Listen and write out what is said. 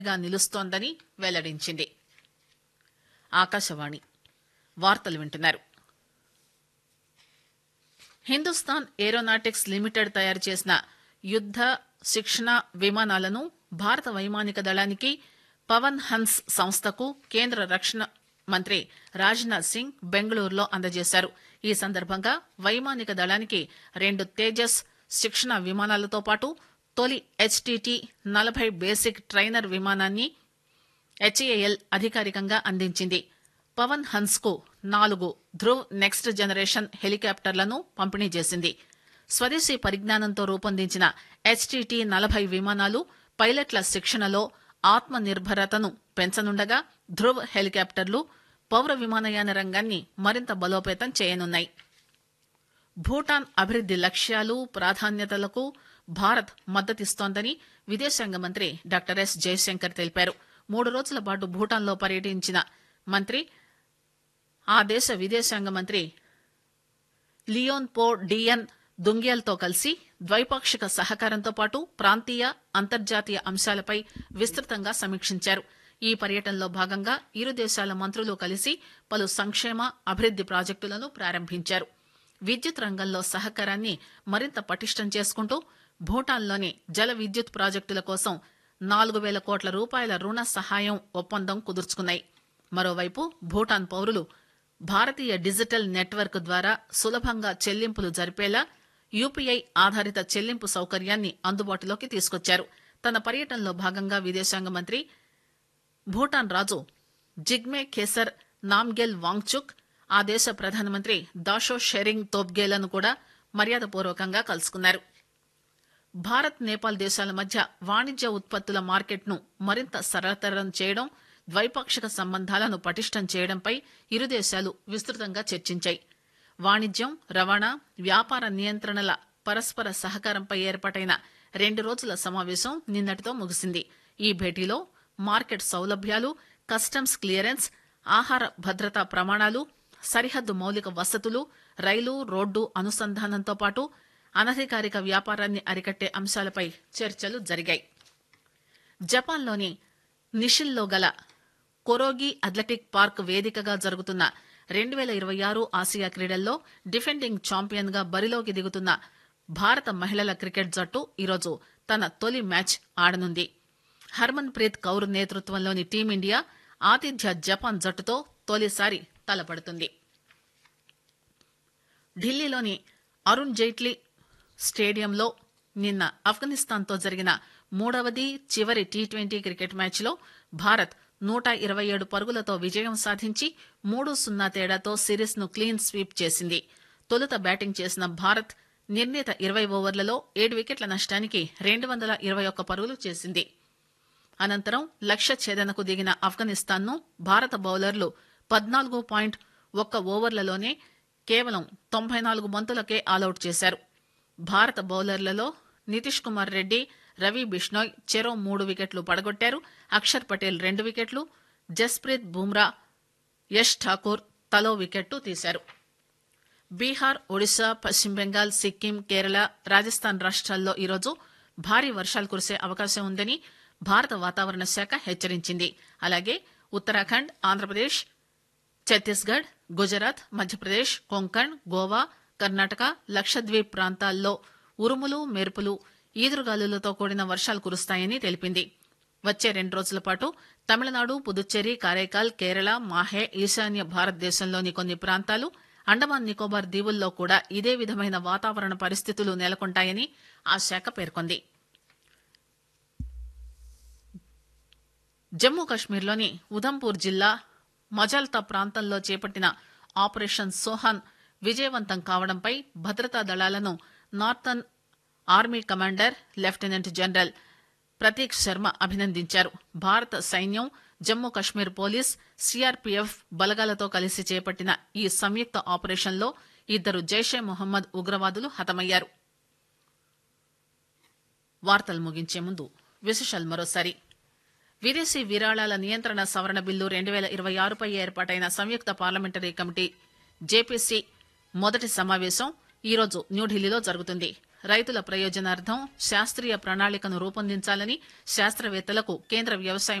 గా నిలుస్తోందని వెల్లడించింది ఆకాశవాణి వార్తలు వింటున్నారు హిందుస్థాన్ ఏరోనాటిక్స్ లిమిటెడ్ తయారు చేసిన యుద్ద శిక్షణ విమానాలను భారత వైమానిక దళానికి పవన్ హన్స్ సంస్థకు కేంద్ర రక్షణ మంత్రి రాజ్నాథ్ సింగ్ బెంగళూరులో అందజేశారు ఈ సందర్భంగా వైమానిక దళానికి రెండు తేజస్ శిక్షణ విమానాలతో పాటు తొలి హెచ్టిటి నలభై బేసిక్ ట్రైనర్ విమానాన్ని హెచ్ఏఎల్ అధికారికంగా అందించింది పవన్ హన్స్ కు నాలుగు ధ్రువ్ నెక్స్ట్ జనరేషన్ హెలికాప్టర్లను పంపిణీ చేసింది స్వదేశీ పరిజ్ఞానంతో రూపొందించిన హెచ్టిటి నలభై విమానాలు పైలట్ల శిక్షణలో ఆత్మ నిర్భరతను పెంచనుండగా ధ్రువ్ హెలికాప్టర్లు పౌర విమానయాన రంగాన్ని మరింత బలోపేతం చేయనున్నాయి భూటాన్ అభివృద్ది లక్ష్యాలు ప్రాధాన్యతలకు భారత్ మద్దతిస్తోందని విదేశాంగ మంత్రి డాక్టర్ ఎస్ జయశంకర్ తెలిపారు మూడు రోజుల పాటు భూటాన్లో పర్యటించిన మంత్రి ఆ దేశ విదేశాంగ మంత్రి లియోన్ పో డియన్ దుంగ్యాల్తో కలిసి ద్వైపాక్షిక సహకారంతో పాటు ప్రాంతీయ అంతర్జాతీయ అంశాలపై విస్తృతంగా సమీక్షించారు ఈ పర్యటనలో భాగంగా ఇరు దేశాల మంత్రులు కలిసి పలు సంక్షేమ అభివృద్ది ప్రాజెక్టులను ప్రారంభించారు విద్యుత్ రంగంలో సహకారాన్ని మరింత పటిష్టం చేసుకుంటూ భూటాన్లోని జల విద్యుత్ ప్రాజెక్టుల కోసం నాలుగు వేల కోట్ల రూపాయల రుణ సహాయం ఒప్పందం కుదుర్చుకున్నాయి మరోవైపు భూటాన్ పౌరులు భారతీయ డిజిటల్ నెట్వర్క్ ద్వారా సులభంగా చెల్లింపులు జరిపేలా యూపీఐ ఆధారిత చెల్లింపు సౌకర్యాన్ని అందుబాటులోకి తీసుకొచ్చారు తన పర్యటనలో భాగంగా విదేశాంగ మంత్రి భూటాన్ రాజు జిగ్మే ఖేసర్ నామ్గెల్ వాంగ్చుక్ ఆ దేశ ప్రధానమంత్రి దాషో షెరింగ్ తోబ్గేలను కూడా మర్యాదపూర్వకంగా కలుసుకున్నారు భారత్ నేపాల్ దేశాల మధ్య వాణిజ్య ఉత్పత్తుల మార్కెట్ను మరింత సరళతరం చేయడం ద్వైపాక్షిక సంబంధాలను పటిష్టం చేయడంపై ఇరు దేశాలు విస్తృతంగా చర్చించాయి వాణిజ్యం రవాణా వ్యాపార నియంత్రణల పరస్పర సహకారంపై ఏర్పాటైన రెండు రోజుల సమావేశం నిన్నటితో ముగిసింది ఈ భేటీలో మార్కెట్ సౌలభ్యాలు కస్టమ్స్ క్లియరెన్స్ ఆహార భద్రతా ప్రమాణాలు సరిహద్దు మౌలిక వసతులు రైలు రోడ్డు అనుసంధానంతో పాటు అనధికారిక వ్యాపారాన్ని అరికట్టే అంశాలపై చర్చలు జరిగాయి జపాన్లోని నిషిల్లో గల కొరోగి అథ్లెటిక్ పార్క్ వేదికగా జరుగుతున్న రెండు వేల ఇరవై ఆరు ఆసియా క్రీడల్లో డిఫెండింగ్ ఛాంపియన్ గా బరిలోకి దిగుతున్న భారత మహిళల క్రికెట్ జట్టు ఈరోజు తన తొలి మ్యాచ్ ఆడనుంది హర్మన్ ప్రీత్ కౌర్ నేతృత్వంలోని టీమిండియా ఆతిథ్య జపాన్ జట్టుతో తొలిసారి తలపడుతుంది ఢిల్లీలోని అరుణ్ జైట్లీ స్టేడియంలో నిన్న ఆఫ్ఘనిస్తాన్తో జరిగిన మూడవది చివరి టీ ట్వంటీ క్రికెట్ మ్యాచ్లో భారత్ నూట ఇరవై ఏడు పరుగులతో విజయం సాధించి మూడు సున్నా తేడాతో సిరీస్ ను క్లీన్ స్వీప్ చేసింది తొలుత బ్యాటింగ్ చేసిన భారత్ నిర్ణీత ఇరవై ఓవర్లలో ఏడు వికెట్ల నష్టానికి రెండు వందల ఇరవై ఒక్క పరుగులు చేసింది అనంతరం లక్ష్య ఛేదనకు దిగిన ఆఫ్ఘనిస్తాన్ ను భారత బౌలర్లు పద్నాలుగు పాయింట్ ఒక్క ఓవర్లలోనే కేవలం తొంభై నాలుగు బంతులకే ఆలౌట్ చేశారు భారత బౌలర్లలో నితీష్ కుమార్ రెడ్డి రవి బిష్నోయ్ చెరో మూడు వికెట్లు పడగొట్టారు అక్షర్ పటేల్ రెండు వికెట్లు జస్ప్రీత్ బుమ్రా యష్ ఠాకూర్ తలో వికెట్టు తీశారు బీహార్ ఒడిశా పశ్చిమ బెంగాల్ సిక్కిం కేరళ రాజస్థాన్ రాష్ట్రాల్లో ఈరోజు భారీ వర్షాలు కురిసే అవకాశం ఉందని భారత వాతావరణ శాఖ హెచ్చరించింది అలాగే ఉత్తరాఖండ్ ఆంధ్రప్రదేశ్ ఛత్తీస్గఢ్ గుజరాత్ మధ్యప్రదేశ్ కొంకణ్ గోవా కర్ణాటక లక్షద్వీప్ ప్రాంతాల్లో ఉరుములు మెరుపులు ఈదురుగాలులతో కూడిన వర్షాలు కురుస్తాయని తెలిపింది వచ్చే రెండు రోజుల పాటు తమిళనాడు పుదుచ్చేరి కారైకాల్ కేరళ మాహే ఈశాన్య భారతదేశంలోని కొన్ని ప్రాంతాలు అండమాన్ నికోబార్ దీవుల్లో కూడా ఇదే విధమైన వాతావరణ పరిస్థితులు నెలకొంటాయని ఆ శాఖ పేర్కొంది జమ్మూ కశ్మీర్లోని ఉధంపూర్ జిల్లా మజల్తా ప్రాంతంలో చేపట్టిన ఆపరేషన్ సోహాన్ విజయవంతం కావడంపై భద్రతా దళాలను northern army commander lieutenant general Prateek Sharma అభినందించారు భారత సైన్యం జమ్మూ కశ్మీర్ పోలీస్ సిఆర్పీఎఫ్ బలగాలతో కలిసి చేపట్టిన ఈ సంయుక్త ఆపరేషన్లో ఇద్దరు జైషే మొహమ్మద్ ఉగ్రవాదులు హతమయ్యారు వార్తలు ముగించే ముందు విశేషాలు మరోసారి విదేశీ విరాళాల నియంత్రణ సవరణ బిల్లు రెండు వేల ఇరవై ఆరుపై ఏర్పాటైన సంయుక్త పార్లమెంటరీ కమిటీ జేపీసీ మొదటి సమావేశం ఈరోజు న్యూఢిల్లీలో జరుగుతుంది రైతుల ప్రయోజనార్థం శాస్త్రీయ ప్రణాళికను రూపొందించాలని శాస్త్రవేత్తలకు కేంద్ర వ్యవసాయ